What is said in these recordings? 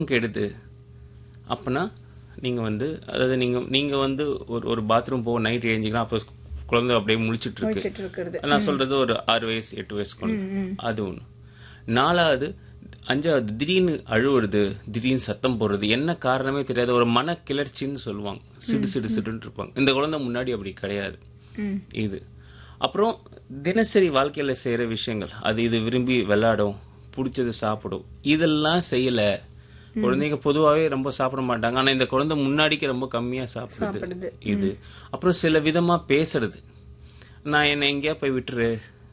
கெடுது அப்பனா நீங்கள் வந்து அதாவது நீங்கள் நீங்கள் வந்து ஒரு ஒரு பாத்ரூம் போக நைட் எழுந்திங்கன்னா அப்போ குழந்தை அப்படியே முழிச்சிட்டு இருக்கு முடிச்சிட்டு இருக்கிறது நான் சொல்றது ஒரு ஆறு வயசு எட்டு வயசு குழந்தை அது ஒன்று நாலாவது அஞ்சாவது திடீர்னு அழுவுறது திடீர்னு சத்தம் போடுறது என்ன காரணமே தெரியாது ஒரு மன கிளர்ச்சின்னு சொல்லுவாங்க சிடு சிடு சிடுன்னு இருப்பாங்க இந்த குழந்தை முன்னாடி அப்படி கிடையாது ம். இது அப்புறம் தினசரி வாழ்க்கையில செய்யற விஷயங்கள் அது இது விரும்பி விளையாடும் பிடிச்சது சாப்பிடும் இதெல்லாம் செய்யல குழந்தைங்க பொதுவாகவே ரொம்ப சாப்பிட மாட்டாங்க ஆனா இந்த குழந்தை முன்னாடிக்கு ரொம்ப கம்மியா சாப்பிடுது சாப்பிடுது. இது அப்புறம் சில விதமா பேசுறது நான் என்னை எங்கேயா போய் விட்டுரு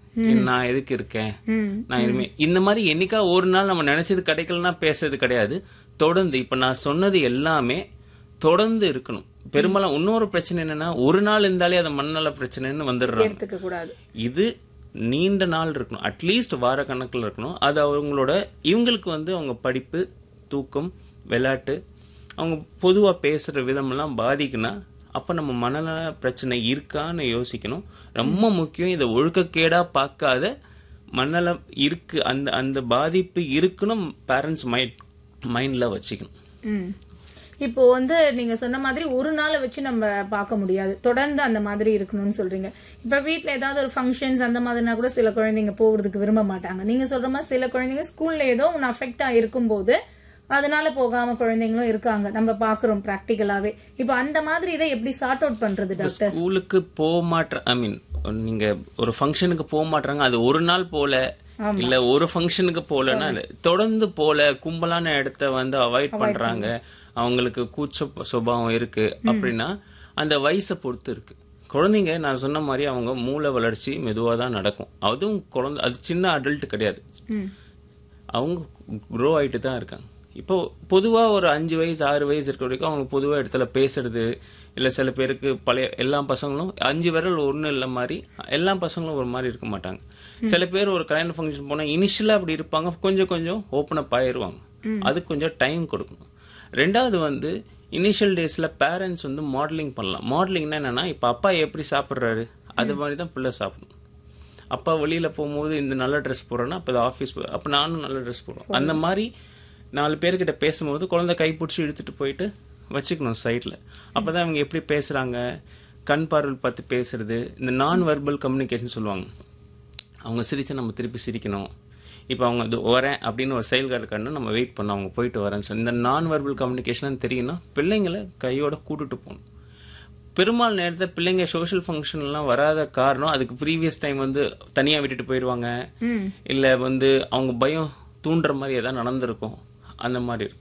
நான் எதுக்கு இருக்கேன் ம். நான் இனிமே இந்த மாதிரி என்னைக்கா ஒரு நாள் நம்ம நினைச்சது கிடைக்கலன்னா பேசுறது கிடையாது தொடர்ந்து இப்ப நான் சொன்னது எல்லாமே தொடர்ந்து இருக்கணும் பெரும்பாலும் இன்னொரு பிரச்சனை என்னன்னா ஒரு நாள் இருந்தாலே அது மண்ணல பிரச்சனைன்னு வந்துடுறாங்க எடுத்துக்க கூடாது இது நீண்ட நாள் இருக்கணும் அட்லீஸ்ட் வார கணக்குல இருக்கணும் அது அவங்களோட இவங்களுக்கு வந்து அவங்க படிப்பு தூக்கம் விளையாட்டு அவங்க பொதுவா பேசுற விதமெல்லாம் பாதிக்குன்னா அப்ப நம்ம மனநல பிரச்சனை இருக்கான்னு யோசிக்கணும் ரொம்ப முக்கியம் இதை ஒழுக்கக்கேடா பார்க்காத மனநலம் இருக்கு அந்த அந்த பாதிப்பு இருக்குன்னு பேரண்ட்ஸ் மைண்ட் மைண்ட்ல வச்சுக்கணும் ம். இப்போ வந்து நீங்க சொன்ன மாதிரி ஒரு நாளை வச்சு நம்ம பார்க்க முடியாது தொடர்ந்து அந்த மாதிரி இருக்கணும்னு சொல்றீங்க இப்ப வீட்ல ஏதாவது ஒரு ஃபங்க்ஷன்ஸ் அந்த மாதிரினா கூட சில குழந்தைங்க போகிறதுக்கு விரும்ப மாட்டாங்க நீங்க சொல்ற மாதிரி சில குழந்தைங்க ஸ்கூல்ல ஏதோ ஒன்று அஃபெக்ட் ஆயிருக்கும் போது அதனால போகாம குழந்தைங்களும் இருக்காங்க நம்ம பாக்குறோம் பிராக்டிக்கலாவே இப்போ அந்த மாதிரி இதை எப்படி சார்ட் அவுட் பண்றது டாக்டர் ஸ்கூலுக்கு போக மாட்ட ஐ மீன் நீங்க ஒரு ஃபங்க்ஷனுக்கு போக மாட்டாங்க அது ஒரு நாள் போல இல்ல ஒரு ஃபங்க்ஷனுக்கு போலன்னா இல்ல. தொடர்ந்து போல கும்பலான இடத்த வந்து அவாய்ட் பண்றாங்க அவங்களுக்கு கூச்ச சுபாவம் இருக்கு அப்படின்னா அந்த வயசை பொறுத்து இருக்கு குழந்தைங்க நான் சொன்ன மாதிரி அவங்க மூளை வளர்ச்சி மெதுவா தான் நடக்கும் அதுவும் குழந்தை அது சின்ன அடல்ட் கிடையாது ம். அவங்க க்ரோ ஆயிட்டு தான் இருக்காங்க இப்போ பொதுவா ஒரு அஞ்சு வயசு ஆறு வயசு இருக்க வரைக்கும் அவங்க பொதுவா இடத்துல பேசுறது இல்ல சில பேருக்கு பழைய எல்லா பசங்களும் அஞ்சு விரல் ஒண்ணு இல்ல மாதிரி எல்லா பசங்களும் ஒரு மாதிரி இருக்க மாட்டாங்க சில பேர் ஒரு கல்யாண ஃபங்க்ஷன் போனா இனிஷியலா அப்படி இருப்பாங்க கொஞ்சம் கொஞ்சம் ஓப்பன் அப் ஆயிருவாங்க அதுக்கு கொஞ்சம் டைம் கொடுக்கணும் ரெண்டாவது வந்து இனிஷியல் டேஸ்ல பேரண்ட்ஸ் வந்து மாடலிங் பண்ணலாம் மாடலிங்னா என்னன்னா இப்ப அப்பா எப்படி சாப்பிடுறாரு அது மாதிரி தான் பிள்ளை சாப்பிடணும் அப்பா வெளியில போகும்போது இந்த நல்ல ட்ரெஸ் போடுறேன்னா அப்போ ஆஃபீஸ் போ அப்போ நானும் நல்ல ட்ரெஸ் போடுவேன் அந்த மாதிரி நாலு பேர்கிட்ட பேசும்போது குழந்தை கைப்பிடிச்சி இழுத்துட்டு போயிட்டு வச்சுக்கணும் சைடில் அப்போ தான் அவங்க எப்படி பேசுகிறாங்க கண் பார்வை பார்த்து பேசுறது இந்த நான் வெர்பல் கம்யூனிகேஷன் சொல்லுவாங்க அவங்க சிரிச்சா நம்ம திருப்பி சிரிக்கணும் இப்போ அவங்க இது வரேன் அப்படின்னு ஒரு செயல்காடு கண்டு நம்ம வெயிட் பண்ணோம் அவங்க போயிட்டு வரேன்னு சொல்லி இந்த நான் வெர்பல் கம்யூனிகேஷன் தெரியும்னா பிள்ளைங்களை கையோட கூட்டிட்டு போகணும் பெரும்பால் நேரத்தில் பிள்ளைங்க சோஷியல் ஃபங்க்ஷன்லாம் வராத காரணம் அதுக்கு ப்ரீவியஸ் டைம் வந்து தனியாக விட்டுட்டு போயிடுவாங்க ம். இல்லை வந்து அவங்க பயம் தூண்டுற மாதிரி ஏதாவது நடந்திருக்கும் அந்த மாதிரி இருக்கும்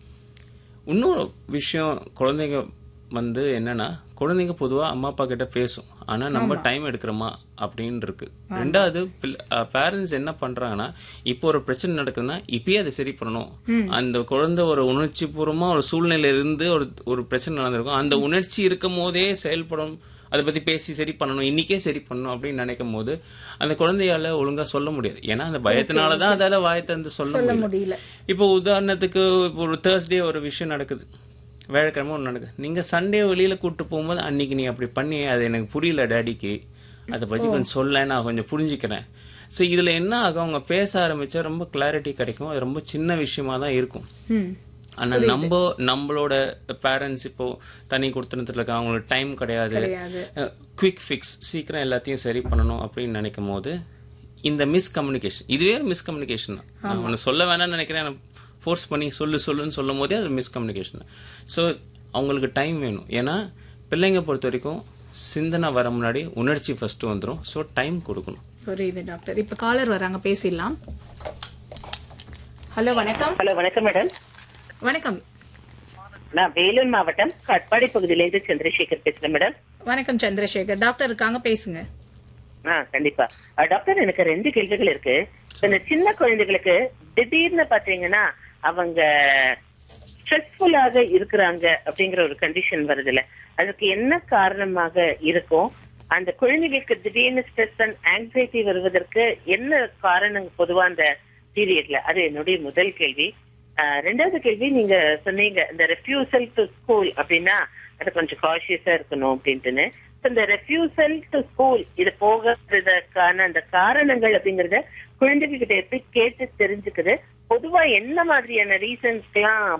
இன்னொரு விஷயம் குழந்தைங்க வந்து என்னன்னா குழந்தைங்க பொதுவா அம்மா அப்பா கிட்ட பேசும் ஆனா நம்ம டைம் எடுக்கிறோமா அப்படின்னு இருக்கு ரெண்டாவது பேரண்ட்ஸ் என்ன பண்றாங்கன்னா இப்போ ஒரு பிரச்சனை நடக்குதுன்னா இப்பயே அதை சரி பண்ணணும் அந்த குழந்தை ஒரு உணர்ச்சி பூர்வமா ஒரு சூழ்நிலையில இருந்து ஒரு ஒரு பிரச்சனை நடந்திருக்கும் அந்த உணர்ச்சி இருக்கும் போதே செயல்படும் அதை பத்தி பேசி சரி பண்ணணும் இன்னைக்கே சரி பண்ணணும் அப்படின்னு நினைக்கும் போது அந்த குழந்தையால ஒழுங்கா சொல்ல முடியாது ஏன்னா அந்த பயத்தினாலதான் அதால வாயை திறந்து சொல்ல சொல்ல முடியல முடியல இப்போ உதாரணத்துக்கு இப்போ ஒரு தேர்ஸ்டே ஒரு விஷயம் நடக்குது வேலைக்கிழமை ஒன்று நடக்குது நீங்கள் சண்டே வெளியில் கூப்பிட்டு போகும்போது அன்னைக்கு நீ அப்படி பண்ணி அது எனக்கு புரியல டேடிக்கு அதை பற்றி கொஞ்சம் சொல்ல நான் கொஞ்சம் புரிஞ்சுக்கிறேன் ஸோ இதில் என்ன ஆகும் அவங்க பேச ஆரம்பிச்சா ரொம்ப கிளாரிட்டி கிடைக்கும் அது ரொம்ப சின்ன விஷயமா தான் இருக்கும் ம். ஆனா நம்ம நம்மளோட பேரண்ட்ஸ் இப்போ தனி கொடுத்துனத்துல இருக்காங்க அவங்களுக்கு டைம் கிடையாது கிடையாது குவிக் ஃபிக்ஸ் சீக்கிரம் எல்லாத்தையும் சரி பண்ணணும் அப்படின்னு நினைக்கும் போது இந்த மிஸ்கம்யூனிகேஷன் இதுவே மிஸ்கம்யூனிகேஷன் தான் நான் ஒன்று சொல்ல வேணாம்னு நினைக்கிறேன் ஃபோர்ஸ் பண்ணி சொல்லு சொல்லுன்னு சொல்லும் போதே அது மிஸ்கம்யூனிகேஷன் ஸோ அவங்களுக்கு டைம் வேணும் ஏன்னா பிள்ளைங்க பொறுத்த வரைக்கும் சிந்தனை வர முன்னாடி உணர்ச்சி ஃபர்ஸ்ட் வந்துடும் ஸோ டைம் கொடுக்கணும் புரியுது டாக்டர் இப்ப காலர் வராங்க பேசிடலாம் ஹலோ வணக்கம் ஹலோ வணக்கம் மேடம் வணக்கம் நான் வேலூர் மாவட்டம் காட்பாடி பகுதியிலேருந்து சந்திரசேகர் பேசுறேன் மேடம் வணக்கம் சந்திரசேகர் டாக்டர் இருக்காங்க பேசுங்க ஆ கண்டிப்பா அஹ், டாக்டர் எனக்கு ரெண்டு கேள்விகள் இருக்கு இந்த சின்ன குழந்தைகளுக்கு திடீர்னு பாத்தீங்கன்னா அவங்க ஸ்ட்ரெஸ்ஃபுல்லாக இருக்கிறாங்க அப்படிங்கிற ஒரு கண்டிஷன் வருதுல்ல அதுக்கு என்ன காரணமாக இருக்கும் அந்த குழந்தைகளுக்கு திடீர்னு ஸ்ட்ரெஸ் அண்ட் ஆங்ஸைட்டி வருவதற்கு என்ன காரணம் பொதுவா அந்த பீரியட்ல அது என்னுடைய முதல் கேள்வி ஆஹ் ரெண்டாவது கேள்வி நீங்க சொன்னீங்க இந்த ரெஃப்யூசல் டு ஸ்கூல் அப்படின்னா அது கொஞ்சம் காஷியஸா இருக்கணும் அப்படின்ட்டுன்னு So, இந்த ரெஃப்யூசல் டு ஸ்கூல் இது போகிறதுக்கான அந்த காரணங்கள் அப்படிங்கறத குழந்தைங்க கிட்ட எப்படி கேட்டு தெரிஞ்சுக்குது பொதுவா என்ன மாதிரியான ரீசன்ஸ்க்கெல்லாம்